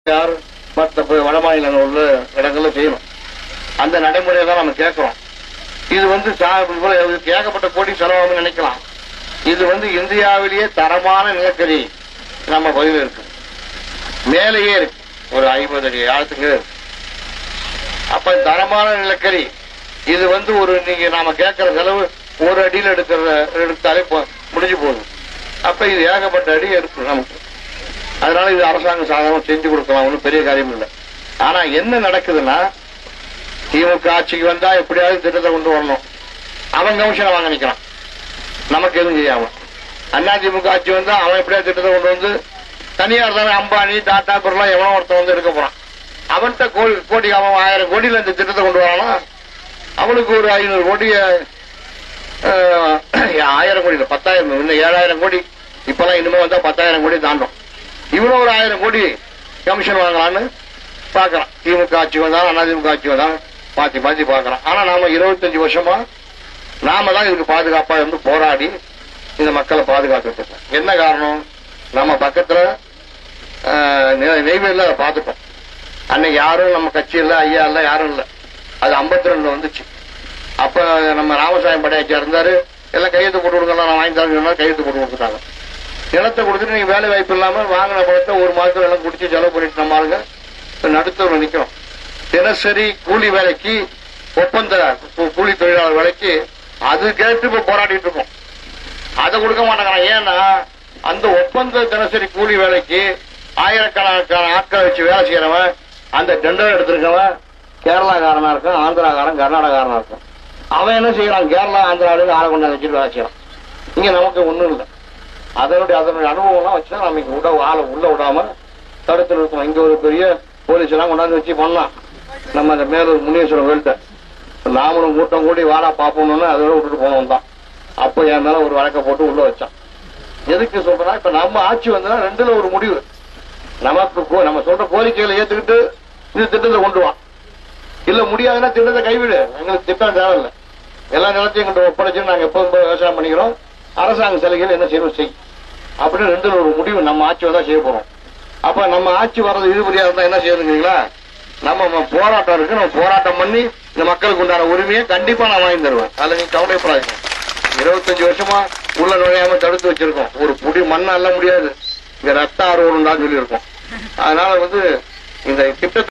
யார் மற்ற ப- வட மாநிலங்கள் உள்ள இடங்கள்ல செய்யணும் அந்த நடைமுறையை தான் நம்ம கேட்கிறோம் இது வந்து சா- இவ்வளவு இதுக்கு ஏகப்பட்ட கோடி செலவாகும் நினைக்கலாம் இது வந்து இந்தியாவிலேயே தரமான நிலக்கரி நம்ம பகுதியில் இருக்கு மேலேயே இருக்கு ஒரு ஐம்பது அடி ஆழத்துக்கு இருக்கு அப்ப தரமான நிலக்கரி இது வந்து ஒரு நீங்க நாம கேட்கிற செலவு ஒரு அடியில் எடுக்கிற எடுத்தாலே போ- முடிஞ்சு போகுது அப்ப இது ஏகப்பட்ட அடி இருக்கு நமக்கு அதனால இது அரசாங்கம் சாதகம் செஞ்சு கொடுக்கலாம் ஒன்றும் பெரிய காரியம் இல்லை ஆனா என்ன நடக்குதுன்னா திமுக ஆட்சிக்கு வந்தா எப்படியாவது திட்டத்தை கொண்டு வரணும் அவன் கமிஷனை வாங்க நிக்கிறான் நமக்கு எதுவும் செய்யாம அண்ணா திமுக ஆட்சி வந்தா அவன் எப்படியாவது திட்டத்தை கொண்டு வந்து தனியார் தானே அம்பானி டாடா பிர்லா எவனோ ஒருத்தன் வந்து எடுக்க போறான் அவன்கிட்ட கோடி கோடி அவன் ஆயிரம் கோடியில இந்த திட்டத்தை கொண்டு வரானா அவனுக்கு ஒரு ஐநூறு கோடி அஹ், ஆயிரம் கோடி இல்ல பத்தாயிரம் இன்னும் ஏழாயிரம் கோடி இப்பெல்லாம் இனிமே வந்தா பத்தாயிரம் கோடி தாண்டும் இவனும் ஒரு ஆயிரம் கோடி கமிஷன் வாங்கலான்னு பாக்குறான் திமுக ஆட்சி வந்தாலும் அதிமுக ஆட்சி வந்தாலும் மாத்தி மாத்தி பாக்குறான் ஆனா நாம இருபத்தஞ்சு வருஷமா நாம தான் இதுக்கு பாதுகாப்பா இருந்து போராடி இந்த மக்களை பாதுகாத்துட்டு இருக்கோம் என்ன காரணம் நம்ம பக்கத்துல அஹ், நெ- நெய்வேலியில அதை பார்த்துட்டோம் அன்னைக்கு யாரும் நம்ம கட்சி இல்ல ஐயா இல்ல யாரும் இல்ல அது 52 ரெண்டுல வந்துச்சு அப்ப நம்ம ராமசாமி படையாச்சியா இருந்தாரு எல்லாம் கையெழுத்து போட்டு கொடுக்கலாம் நான் வாங்கி தரேன்னு சொன்னா கையெழுத்து போட்டு கொடுத்துட்டாங்க நிலத்தை கொடுத்துட்டு நீங்க வேலை வாய்ப்பு இல்லாம வாங்கின பணத்தை ஒரு மாசத்துல எல்லாம் குடிச்சு செலவு பண்ணிட்டு நம்ம ஆளுங்க இப்ப நடுத்தவங்க நிக்கிறோம் தினசரி கூலி வேலைக்கு ஒப்பந்த கூ- கூலி தொழிலாளர் வேலைக்கு அது கேட்டு இப்ப போராடிட்டு இருக்கோம் அதை கொடுக்க மாட்டேங்கிறான் ஏன்னா அந்த ஒப்பந்த தினசரி கூலி வேலைக்கு ஆயிரக்கணக்கான ஆட்களை வச்சு வேலை செய்யறவன் அந்த டெண்டர் எடுத்திருக்கவன் கேரளாக்காரனா இருக்கும் ஆந்திராக்காரன் கர்நாடகாரனா இருக்கும் அவன் என்ன செய்யறான் கேரளா ஆந்திராவில ஆளை கொண்டாந்து வச்சுட்டு வேலை செய்யறான் இங்க நமக்கு ஒண்ணும் இல்லை அதனுடைய அதனுடைய அனுபவம்லாம் வச்சுதான் நம்ம இங்க விட ஆளை உள்ள விடாம தடுத்து நிறுத்தணும் இங்க ஒரு பெரிய போலீஸ் எல்லாம் கொண்டாந்து வச்சு பண்ணலாம் நம்ம அந்த மேலூர் முனீஸ்வரன் கோயில்கிட்ட நாமளும் கூட்டம் கூடி வாடா பாப்போம்னு அதோட விட்டுட்டு போனோம் தான் அப்போ என் மேல ஒரு வழக்க போட்டு உள்ள வச்சான் எதுக்கு சொல்றேன்னா இப்ப நம்ம ஆட்சி வந்தா ரெண்டுல ஒரு முடிவு நமக்கு கோ- நம்ம சொல்ற கோரிக்கைகளை ஏத்துக்கிட்டு இந்த திட்டத்தை கொண்டு வா இல்ல முடியாதுன்னா திட்டத்தை கைவிடு எங்களுக்கு திட்டம் தேவையில்லை எல்லா நிலத்தையும் எங்கிட்ட ஒப்படைச்சு நாங்க எப்போதும் போய் விவசாயம் பண்ணிக்கிறோம் அரசாங்க சலுகைகள் என்ன செய்யணும் செய் அப்படின்னு ரெண்டுல ஒரு முடிவு நம்ம ஆட்சி வந்தா செய்ய போறோம் அப்ப நம்ம ஆட்சி வர்றது இழுபடியா இருந்தா என்ன செய்யணுங்களா நம்ம ம- போராட்டம் இருக்கு நம்ம போராட்டம் பண்ணி இந்த மக்களுக்கு உண்டான உரிமையை கண்டிப்பா நான் வாங்கி தருவேன் அதுல நீங்க கவலைப்படாதீங்க இருபத்தஞ்சு வருஷமா உள்ள நுழையாம தடுத்து வச்சிருக்கோம் ஒரு புடி மண் அள்ள முடியாது இங்க ரத்த ஆர்வம் சொல்லி இருக்கோம் அதனால வந்து இந்த திட்டத்தை